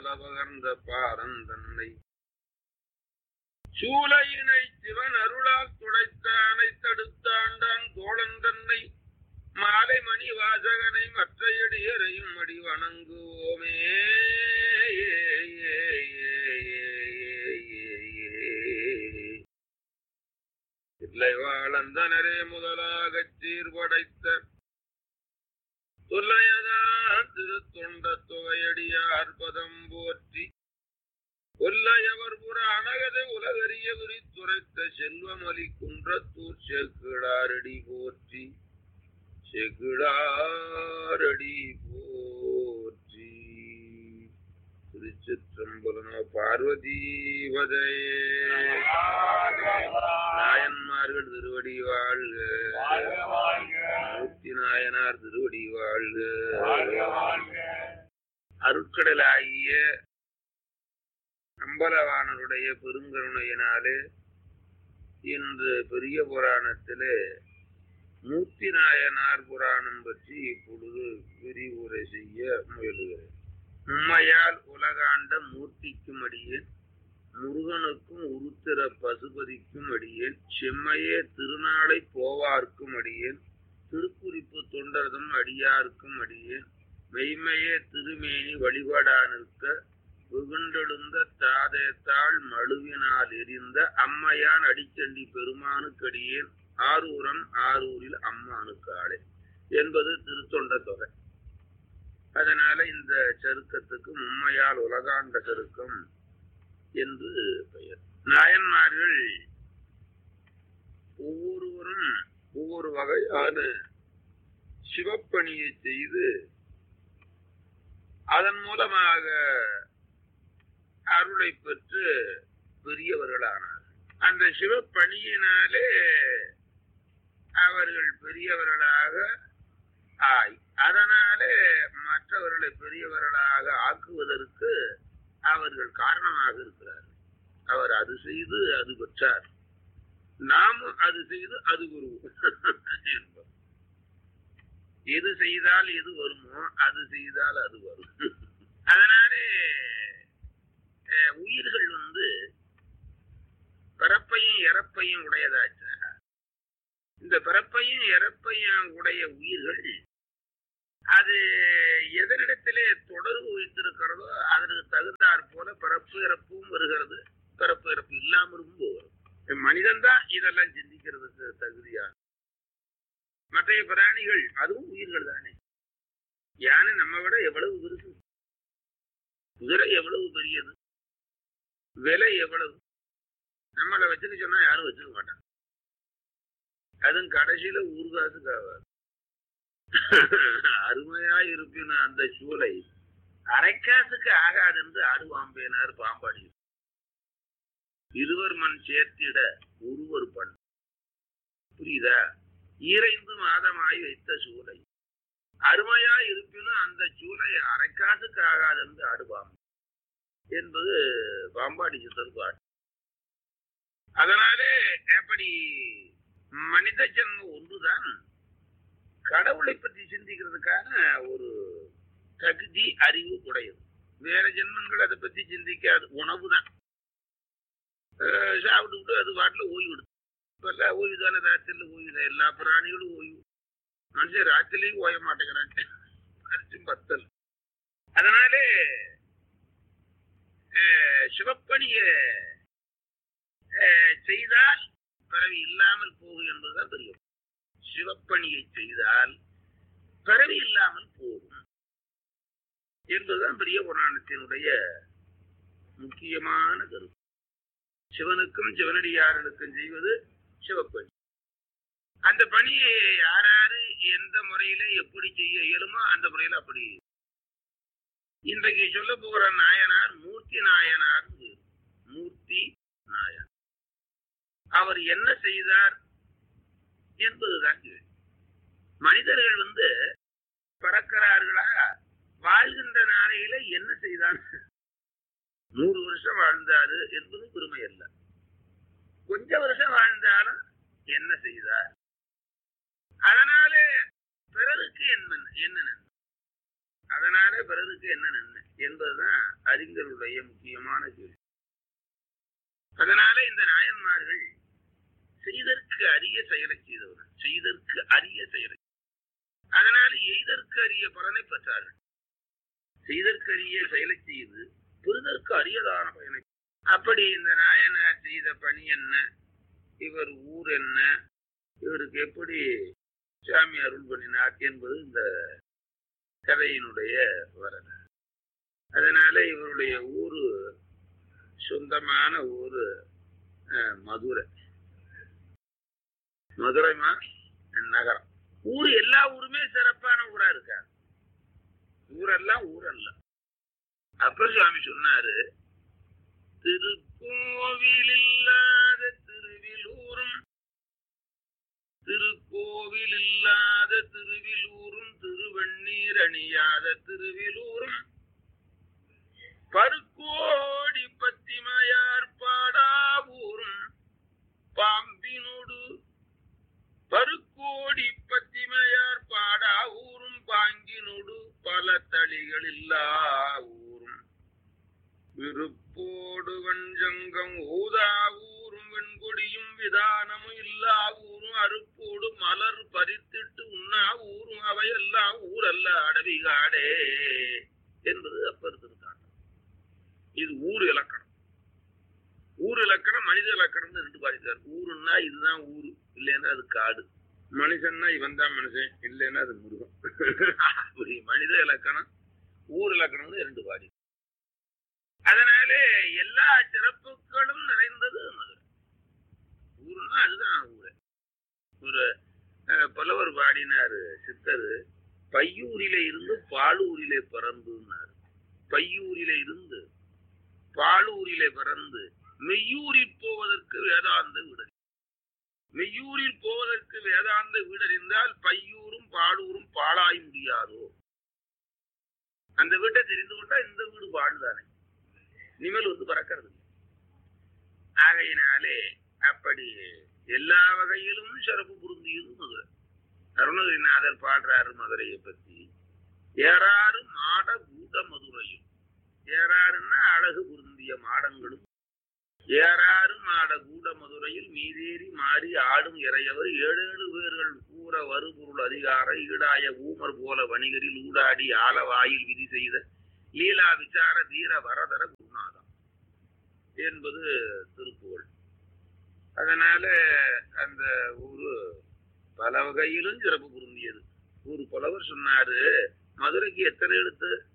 பல பகர்ந்த பாரந்தன்னை சூலையினை சிவன் அருளால் துடைத்தானை தடுத்தாண்டான் தோழன் தன்னை மாலை மணி வாசகனை மற்ற எடியரையும் அடி வணங்குவோமே இல்லை வாழந்தனரே முதலாகச் சீர்படைத்த தொல்லையதான் திருத்தொண்ட தொகையடியார் பதம் போற்றி கொல்லையவர் புற அனகதை உலகறிய குறித்துரைத்த செல்வமலி குன்றத்தூர் செக்கிழாரடி போற்றி செக்கிழாரடி போற்றி திருச்சிற்றம்பலனோ பார்வதீவதையே நாயன்மார்கள் திருவடி வாழ்க மூர்த்தி நாயனார் திருவடி வாழ்க அருட்கடலாகிய அம்பலவாணருடைய பெருங்கருணையினாலே இன்று பெரிய புராணத்திலே மூர்த்தி நாயனார் புராணம் பற்றி இப்பொழுது விரிவுரை செய்ய முயலுகிறேன் உண்மையால் உலகாண்ட மூர்த்திக்கும் அடியேன் முருகனுக்கும் உருத்திர பசுபதிக்கும் அடியேன் செம்மையே திருநாளை போவார்க்கும் அடியேன் திருக்குறிப்பு தொண்டர்தம் அடியார்க்கும் அடியேன் மெய்மையே திருமேனி வழிபாடா நிற்க வெகுண்டெழுந்த தாதேத்தாள் மழுவினால் எரிந்த அம்மையான் அடிச்சண்டி பெருமானுக்கடியேன் ஆரூரன் ஆரூரில் அம்மானுக்காளே என்பது திருத்தொண்ட தொகை அதனால இந்த சருக்கத்துக்கு உண்மையால் உலகாண்ட சருக்கம் என்று பெயர் நாயன்மார்கள் ஒவ்வொருவரும் ஒவ்வொரு வகையான சிவப்பணியை செய்து அதன் மூலமாக அருளை பெற்று பெரியவர்களானார் அந்த சிவப்பணியினாலே அவர்கள் பெரியவர்களாக ஆய் அதனாலே மற்றவர்களை பெரியவர்களாக ஆக்குவதற்கு அவர்கள் காரணமாக இருக்கிறார் அவர் அது செய்து அது பெற்றார் நாமும் அது செய்து அது குரு என்போம் எது செய்தால் எது வருமோ அது செய்தால் அது வரும் அதனாலே அஹ், உயிர்கள் வந்து பிறப்பையும் இறப்பையும் உடையதாச்சா இந்த பிறப்பையும் இறப்பையும் உடைய உயிர்கள் அது எதனிடத்திலே தொடர்பு வைத்திருக்கிறதோ அதற்கு தகுந்தாற் போல பிறப்பு இறப்பும் வருகிறது பிறப்பு இறப்பு இல்லாமலும் போகிறது மனிதன் தான் இதெல்லாம் சிந்திக்கிறதுக்கு தகுதியா மற்ற பிராணிகள் அதுவும் உயிர்கள் தானே யானை நம்ம விட எவ்வளவு பெருசு குதிரை எவ்வளவு பெரியது விலை எவ்வளவு நம்மளை வச்சுக்க சொன்னா யாரும் வச்சுக்க மாட்டாங்க அதுவும் கடைசியில ஊர்காசுக்கு ஆகாது அருமையா இருப்பின அந்த சூளை அரைக்காசுக்கு ஆகாது என்று ஆடுவாம்பேனார் பாம்பாடி இருவர் மண் சேர்த்திட ஒருவர் பண் புரியுதா ஈரைந்து மாதமாய் வைத்த சூளை அருமையா இருப்பினும் அந்த சூளை அரைக்காசுக்கு ஆகாது என்று ஆடுவாம் என்பது பாம்பாடி சித்தர் பாட்டு அதனாலே எப்படி மனித ஜென்மம் ஒன்றுதான் கடவுளை பற்றி சிந்திக்கிறதுக்கான ஒரு தகுதி அறிவு உடையது வேற ஜென்மங்கள் அதை பத்தி சிந்திக்காது உணவு தான் சாப்பிட்டுக்கிட்டு அது பாட்டில் ஓய்வு எடுத்து இப்பெல்லாம் ஓய்வு தானே ராத்திரில ஓய்வு தான் எல்லா பிராணிகளும் ஓய்வு மனுஷன் ராத்திரிலையும் ஓய மாட்டேங்கிறான் அரிச்சும் பத்தல் அதனாலே அஹ், சிவப்பணிய அஹ், செய்தால் பிறவி இல்லாமல் போகும் என்பதுதான் தெரியும் சிவப்பணியை செய்தால் பிறவி இல்லாமல் போகும் என்பதுதான் பெரிய புராணத்தினுடைய முக்கியமான கருத்து சிவனுக்கும் சிவனடியார்களுக்கும் செய்வது சிவப்பணி அந்த பணியை யாராரு எந்த முறையில எப்படி செய்ய இயலுமோ அந்த முறையில அப்படி இன்றைக்கு சொல்ல போகிற நாயனார் மூர்த்தி நாயனார் பேரு. மூர்த்தி நாயனார் அவர் என்ன செய்தார் என்பதுதான் கேள்வி மனிதர்கள் வந்து பறக்கிறார்களா வாழ்கின்ற நாளையில என்ன செய்தான் நூறு வருஷம் வாழ்ந்தாரு என்பது பெருமை அல்ல கொஞ்ச வருஷம் வாழ்ந்தாலும் என்ன செய்தார் அதனாலே பிறருக்கு என்ன என்ன நன்மை அதனால பிறருக்கு என்ன நன்மை என்பதுதான் அறிஞருடைய முக்கியமான கேள்வி அதனால இந்த நாயன்மார்கள் செய்தற்கு அரிய செயலை செய்தவர்கள் செய்தற்கு அரிய செயலை அதனால எய்தற்கு அரிய பலனை பெற்றார்கள் செய்தற்கு அரிய செயலை செய்து பெறுதற்கு அரியதான பயனை அப்படி இந்த நாயனார் செய்த பணி என்ன இவர் ஊர் என்ன இவருக்கு எப்படி சாமி அருள் பண்ணினார் என்பது இந்த கதையினுடைய வரலாறு அதனால இவருடைய ஊரு சொந்தமான ஊரு அஹ், மதுரை மதுரைமா நகரம் ஊர் எல்லா ஊருமே சிறப்பான ஊரா இருக்காது ஊரெல்லாம் ஊரல்ல அப்பர் சுவாமி சொன்னாரு திருக்கோவில் இல்லாத திருவிலூரும் திருக்கோவில் இல்லாத திருவிலூரும் திருவண்ணீர் அணியாத திருவிலூரும் பருக்கோடி பத்திமையார் பாடாவூரும் பாம்பினோடு பருக்கோடி பத்திமையார் பாடாவூரும் பாங்கினோடு பல தளிகள் இல்லா ஊரும் விருப்போடு வஞ்சங்கம் ஊதாவூரும் வெண்கொடியும் விதானமும் இல்லா ஊரும் அருப்போடு மலர் பறித்திட்டு உண்ணா ஊரும் அவையெல்லாம் ஊரல்ல அடவிகாடே என்பது அப்பர் திருக்காட்டம் இது ஊர் இலக்கணம் ஊர் இலக்கணம் மனித இலக்கணம் ரெண்டு பாதித்தார் ஊருன்னா இதுதான் ஊரு இல்லைன்னா அது காடு மனுஷன்னா இவன் தான் மனுஷன் இல்லைன்னா அது மிருகம் அப்படி மனித இலக்கணம் ஊர் இலக்கணம் ரெண்டு பாதி அதனாலே எல்லா சிறப்புகளும் நிறைந்தது மதுரை ஊருன்னா அதுதான் ஊரு ஒரு அஹ், புலவர் பாடினாரு சித்தரு பையூரிலே இருந்து பாலூரிலே பிறந்துனாரு பையூரிலே இருந்து பாலூரிலே பிறந்து மெய்யூரில் போவதற்கு வேதாந்த வீடறி மெய்யூரில் போவதற்கு வேதாந்த வீடறிந்தால் பையூரும் பாலூரும் பாழாய் முடியாதோ அந்த வீட்டை தெரிந்து கொண்டா இந்த வீடு பாடுதானே நிமல் வந்து பறக்கிறது இல்லை. ஆகையினாலே அப்படி எல்லா வகையிலும் சிறப்பு பொருந்தியது மதுரை அருணகிரிநாதர் பாடுறாரு மதுரையை பத்தி ஏறாறு மாட கூட்ட மதுரையும் ஏறாறுன்னா அழகு பொருந்திய மாடங்களும் ஏறாறு மாட கூட மதுரையில் மீதேறி மாறி ஆடும் இறையவர் ஏழேழு பேர்கள் கூற வருபொருள் அதிகார ஈடாய ஊமர் போல வணிகரில் ஊடாடி ஆலவாயில் விதி செய்த லீலா விசார தீர வரதர குருநாதம் என்பது திருப்புகழ் அதனால அந்த ஊரு பல வகையிலும் சிறப்பு பொருந்தியது ஒரு புலவர் சொன்னாரு மதுரைக்கு எத்தனை எழுத்து